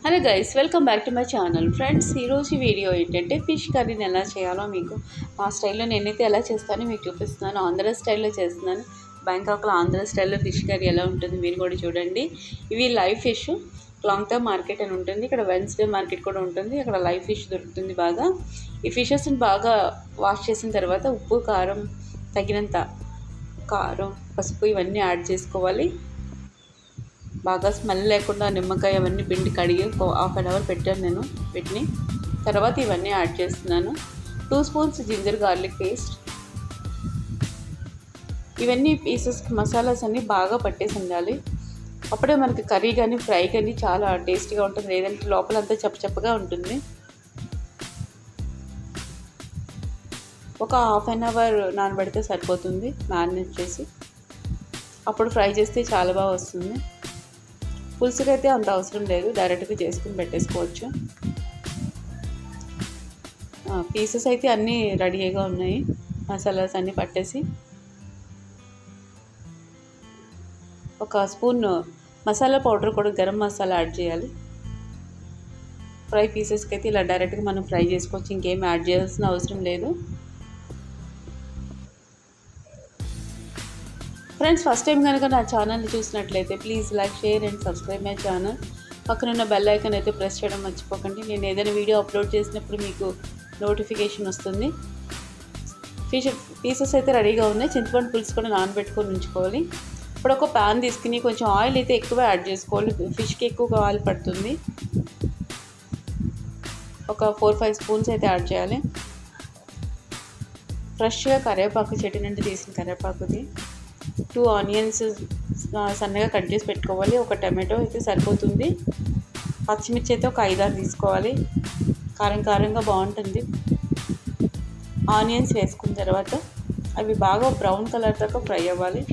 hello guys welcome back to my channel friends ఈరోజు video ఏంటంటే fish కర్రీని ఎలా చేయాలో మీకు మా స్టైల్లో నేనైతే ఎలా చేస్తానో మీకు చూపిస్తున్నాను ఆంధ్ర స్టైల్లో చేస్తున్నాను బ్యాంకాక్లో ఆంధ్ర స్టైల్లో ఫిష్ కర్రీ ఎలా ఉంటుంది మీరు కూడా చూడండి ఇవి live fish long term market అని ఉంటుంది ఇక్కడ వెన్స్డే మార్కెట్ కూడా ఉంటుంది అక్కడ లైవ్ ఫిష్ దొరుకుతుంది బాగా ఈ ఫిషెస్ని బాగా వాష్ చేసిన తర్వాత ఉప్పు కారం తగినంత కారం పసుపు ఇవన్నీ యాడ్ చేసుకోవాలి బాగా స్మెల్ లేకుండా నిమ్మకాయ అవన్నీ పిండి కడిగి ఒక హాఫ్ అన్ అవర్ పెట్టాను నేను వీటిని తర్వాత ఇవన్నీ యాడ్ చేస్తున్నాను two spoons ginger garlic paste ఇవన్నీ పీసెస్ మసాలాస్ అన్నీ బాగా పట్టేసి ఉండాలి అప్పుడే మనకి కర్రీ కానీ ఫ్రై కానీ చాలా టేస్టీగా ఉంటుంది లేదంటే లోపలంతా చప్పచప్పగా ఉంటుంది ఒక హాఫ్ అన్ అవర్ నానబెడితే సరిపోతుంది మ్యారినేట్ చేసి అప్పుడు ఫ్రై చేస్తే చాలా బాగా వస్తుంది పులుసుకి అయితే అంత అవసరం లేదు డైరెక్ట్గా చేసుకుని పెట్టేసుకోవచ్చు పీసెస్ అయితే అన్నీ రెడీగా ఉన్నాయి మసాలాస్ అన్నీ పట్టేసి ఒక స్పూన్ మసాలా పౌడర్ కూడా గరం మసాలా యాడ్ చేయాలి ఫ్రై పీసెస్కి అయితే ఇలా డైరెక్ట్గా మనం ఫ్రై చేసుకోవచ్చు ఇంకేం యాడ్ చేయాల్సిన అవసరం లేదు ఫ్రెండ్స్ ఫస్ట్ టైం కనుక నా ఛానల్ని చూసినట్లయితే please like share and subscribe my channel పక్కనున్న బెల్ ఐకాన్ అయితే ప్రెస్ చేయడం మర్చిపోకండి నేను ఏదైనా వీడియో అప్లోడ్ చేసినప్పుడు మీకు నోటిఫికేషన్ వస్తుంది ఫిష్ పీసెస్ అయితే రెడీగా ఉన్నాయి చింతపండు పులుసు కూడా నానబెట్టుకొని ఉంచుకోవాలి ఇప్పుడు ఒక ప్యాన్ తీసుకుని కొంచెం ఆయిల్ అయితే ఎక్కువ యాడ్ చేసుకోవాలి ఫిష్కి ఎక్కువగా ఆయిల్ పడుతుంది ఒక ఫోర్ ఫైవ్ స్పూన్స్ అయితే యాడ్ చేయాలి ఫ్రెష్గా కరివేపాకు చెట్టు నుండి తీసిన కరివేపాకుది టూ ఆనియన్స్ సన్నగా కట్ చేసి పెట్టుకోవాలి ఒక టమాటో అయితే సరిపోతుంది పచ్చిమిర్చి అయితే ఒక ఐదారు తీసుకోవాలి కారం కారంగా బాగుంటుంది ఆనియన్స్ వేసుకున్న తర్వాత అవి బాగా బ్రౌన్ కలర్ దాకా ఫ్రై అవ్వాలి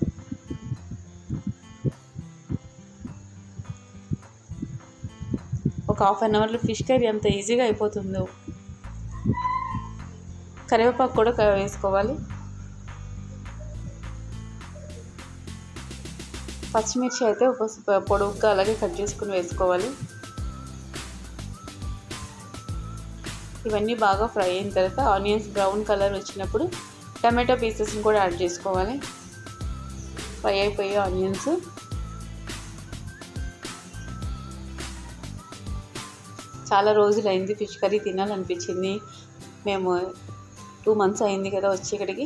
ఒక హాఫ్ అన్ అవర్లో ఫిష్ కర్రీ అంత ఈజీగా అయిపోతుందో కరివేపాకు కూడా వేసుకోవాలి పచ్చిమిర్చి అయితే ఒక పొడవుగా అలాగే కట్ చేసుకుని వేసుకోవాలి ఇవన్నీ బాగా ఫ్రై అయిన తర్వాత ఆనియన్స్ బ్రౌన్ కలర్ వచ్చినప్పుడు టమాటో పీసెస్ని కూడా యాడ్ చేసుకోవాలి ఫ్రై అయిపోయి ఆనియన్స్ చాలా రోజులు అయింది ఫిష్ కర్రీ తినాలనిపించింది మేము టూ మంత్స్ అయింది కదా వచ్చి ఇక్కడికి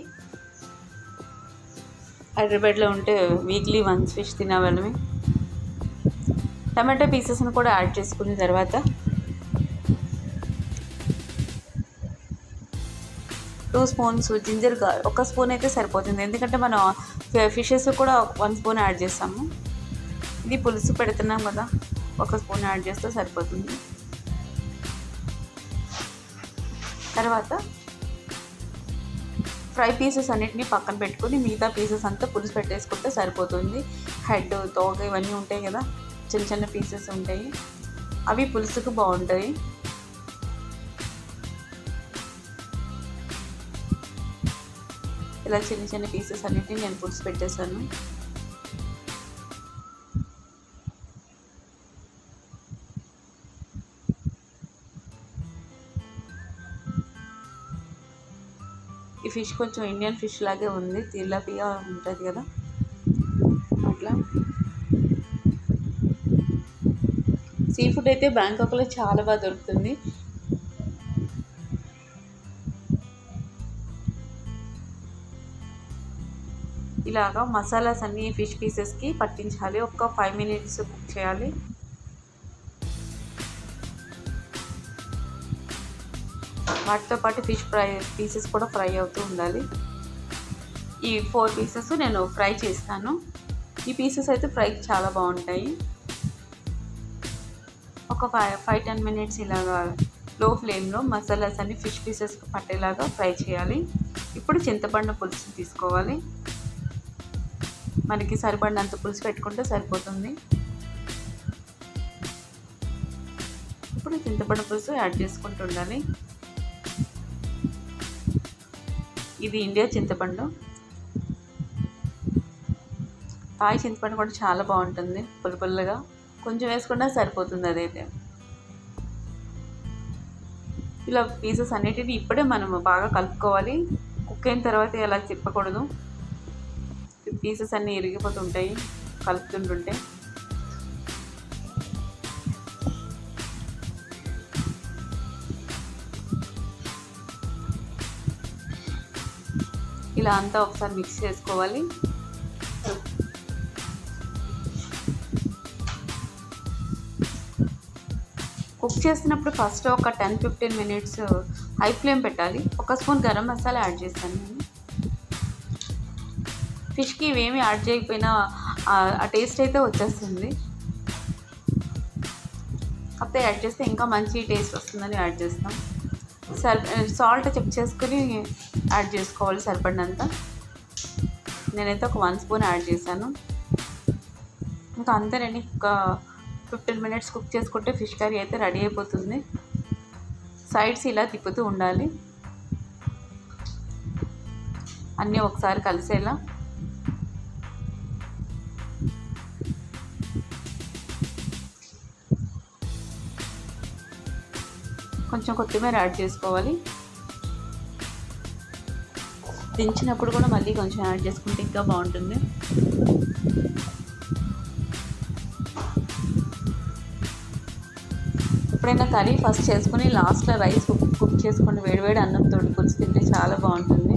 హైదరాబాద్లో ఉంటే వీక్లీ వన్స్ ఫిష్ తినేవాళ్ళమి టమాటో పీసెస్ని కూడా యాడ్ చేసుకున్న తర్వాత టూ స్పూన్స్ జింజర్ గా ఒక స్పూన్ అయితే సరిపోతుంది ఎందుకంటే మనం ఫిషెస్ కూడా వన్ స్పూన్ యాడ్ చేస్తాము ఇది పులుసు పెడుతున్నాం కదా ఒక స్పూన్ యాడ్ చేస్తే సరిపోతుంది తర్వాత ఫ్రై పీసెస్ అన్నిటిని పక్కన పెట్టుకొని మిగతా పీసెస్ అంతా పులుసు పెట్టేసుకుంటే సరిపోతుంది హెడ్ తోక ఇవన్నీ ఉంటాయి కదా చిన్న చిన్న పీసెస్ ఉంటాయి అవి పులుసుకు బాగుంటాయి ఇలా చిన్న చిన్న పీసెస్ అన్నిటిని నేను పులుసు పెట్టేశాను ఈ ఫిష్ కొంచెం ఇండియన్ ఫిష్ లాగే ఉంది తిల్లపిగా ఉంటుంది కదా అట్లా సీ ఫుడ్ అయితే బ్యాంకాక్లో చాలా బాగా దొరుకుతుంది ఇలాగా మసాలాస్ అన్నీ ఫిష్ పీసెస్కి పట్టించాలి ఒక ఫైవ్ మినిట్స్ కుక్ చేయాలి వాటితో పాటు ఫిష్ ఫ్రై పీసెస్ కూడా ఫ్రై అవుతూ ఉండాలి ఈ ఫోర్ పీసెస్ నేను ఫ్రై చేస్తాను ఈ పీసెస్ అయితే ఫ్రైకి చాలా బాగుంటాయి ఒక ఫైవ్ ఫైవ్ టెన్ మినిట్స్ ఇలాగా లో ఫ్లేమ్లో మసాలాస్ అన్ని ఫిష్ పీసెస్ పట్టేలాగా ఫ్రై చేయాలి ఇప్పుడు చింతపండు పులుసు తీసుకోవాలి మనకి సరిపడినంత పులుసు పెట్టుకుంటే సరిపోతుంది ఇప్పుడు చింతపండు పులుసు యాడ్ చేసుకుంటూ ఉండాలి ఇది ఇండియా చింతపండు తాయి చింతపండు కూడా చాలా బాగుంటుంది పుల్ల పుల్లగా కొంచెం వేసుకున్నా సరిపోతుంది అదైతే ఇలా పీసెస్ అన్నిటిని ఇప్పుడే మనం బాగా కలుపుకోవాలి కుక్ అయిన తర్వాత ఎలా తిప్పకూడదు పీసెస్ అన్నీ ఇరిగిపోతుంటాయి కలుపుతుంటుంటే ఇలా అంతా ఒకసారి మిక్స్ చేసుకోవాలి కుక్ చేస్తున్నప్పుడు ఫస్ట్ ఒక ten fifteen minutes high flame పెట్టాలి ఒక స్పూన్ గరం మసాలా యాడ్ చేస్తాను నేను ఫిష్కి ఇవేమి యాడ్ చేయకపోయినా ఆ టేస్ట్ అయితే వచ్చేస్తుంది కాకపోతే యాడ్ చేస్తే ఇంకా మంచి టేస్ట్ వస్తుందని యాడ్ చేస్తాం సర్ సాల్ట్ చెక్ చేసుకుని యాడ్ చేసుకోవాలి సరిపడినంత నేనైతే ఒక వన్ స్పూన్ యాడ్ చేశాను ఇంకా అంతేనండి ఒక ఫిఫ్టీన్ మినిట్స్ కుక్ చేసుకుంటే ఫిష్ కర్రీ అయితే రెడీ అయిపోతుంది సైడ్స్ ఇలా తిప్పుతూ ఉండాలి అన్నీ ఒకసారి కలిసేలా కొంచెం కొత్తిమీర యాడ్ చేసుకోవాలి దించినప్పుడు కూడా మళ్ళీ కొంచెం యాడ్ చేసుకుంటే ఇంకా బాగుంటుంది ఎప్పుడైనా కర్రీ ఫస్ట్ చేసుకుని లాస్ట్లో రైస్ కుక్ కుక్ చేసుకోండి వేడివేడి అన్నంతో పులుసు తింటే చాలా బాగుంటుంది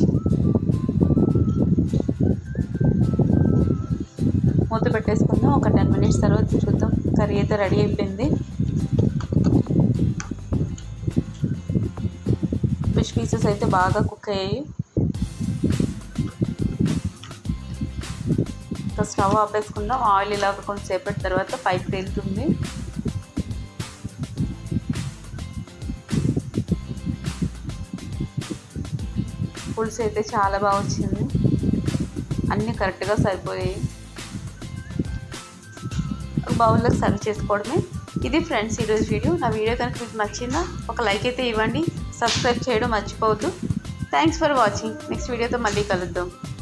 మూత పెట్టేసుకుందాం ఒక టెన్ మినిట్స్ తర్వాత చూద్దాం కర్రీ అయితే రెడీ అయిపోయింది ఫిష్ పీసెస్ అయితే బాగా కుక్ అయ్యాయి ఇంకా స్టవ్ ఆపేసుకుందాం ఆయిల్ ఇలాగ కొంచెం సేపటి తర్వాత పైప్ తేలుతుంది పులుసు అయితే చాలా బాగా వచ్చింది అన్నీ కరెక్ట్గా సరిపోయాయి ఒక బౌల్లో సర్వ్ చేసుకోవడమే ఇది ఫ్రెండ్స్ ఈరోజు వీడియో నా వీడియో కనుక మీకు నచ్చిందా ఒక లైక్ అయితే ఇవ్వండి సబ్స్క్రైబ్ చేయడం మర్చిపోవద్దు థ్యాంక్స్ ఫర్ వాచింగ్ నెక్స్ట్ వీడియోతో మళ్ళీ కలుద్దాం